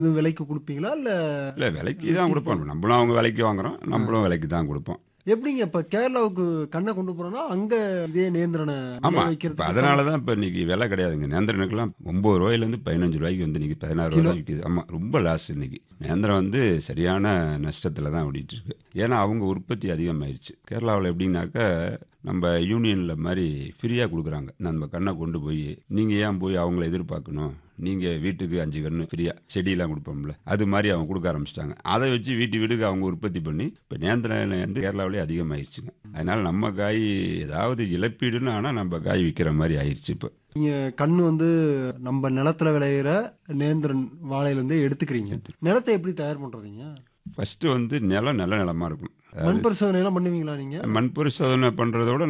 இது விலைக்கு கொடுப்பீங்களா இல்ல இல்லை விலைக்கு தான் கொடுப்போம் நம்மளும் அவங்க விலைக்கு வாங்குறோம் நம்மளும் விலைக்கு தான் கொடுப்போம் எப்படிங்க இப்ப கேரளாவுக்கு கண்ணை கொண்டு போறோம்னா அங்க இதே நேந்திரனை ஆமா வைக்கிறது இப்போ அதனால தான் இப்போ இன்னைக்கு விலை கிடையாதுங்க நேந்திரனுக்குலாம் ஒம்பது ரூபாயிலேருந்து பதினஞ்சு ரூபாய்க்கு வந்து இன்னைக்கு பதினாறு ரூபாய் தான் விற்கிது ஆமாம் ரொம்ப லாஸ் இன்னைக்கு நேந்திரம் வந்து சரியான நஷ்டத்தில் தான் ஓடிட்டு இருக்கு ஏன்னா அவங்க உற்பத்தி அதிகமாயிருச்சு கேரளாவில் எப்படின்னாக்கா நம்ம யூனியனில் மாதிரி ஃப்ரீயாக கொடுக்குறாங்க நம்ம கண்ணை கொண்டு போய் நீங்கள் ஏன் போய் அவங்கள எதிர்பார்க்கணும் நீங்கள் வீட்டுக்கு அஞ்சு கன்று ஃப்ரீயாக செடியெல்லாம் கொடுப்போம்ல அது மாதிரி அவங்க கொடுக்க ஆரம்பிச்சிட்டாங்க அதை வச்சு வீட்டு வீட்டுக்கு அவங்க உற்பத்தி பண்ணி இப்போ நேந்திரம் வந்து கேரளாவிலே அதிகமாயிருச்சுங்க அதனால நம்ம காய் ஏதாவது இழப்பீடுன்னு ஆனால் நம்ம காய் விற்கிற மாதிரி ஆயிடுச்சு இப்போ நீங்க கண்ணு வந்து நம்ம நிலத்துல விளையிற நேந்திரன் வாழையில இருந்து எடுத்துக்கிறீங்க நிலத்தை எப்படி தயார் பண்றீங்க ஃபஸ்ட்டு வந்து நிலம் நல்ல நிலமா இருக்கும் மண் பரிசோதனை எல்லாம் பண்ணுவீங்களா நீங்க மண் பரிசோதனை பண்ணுறதோட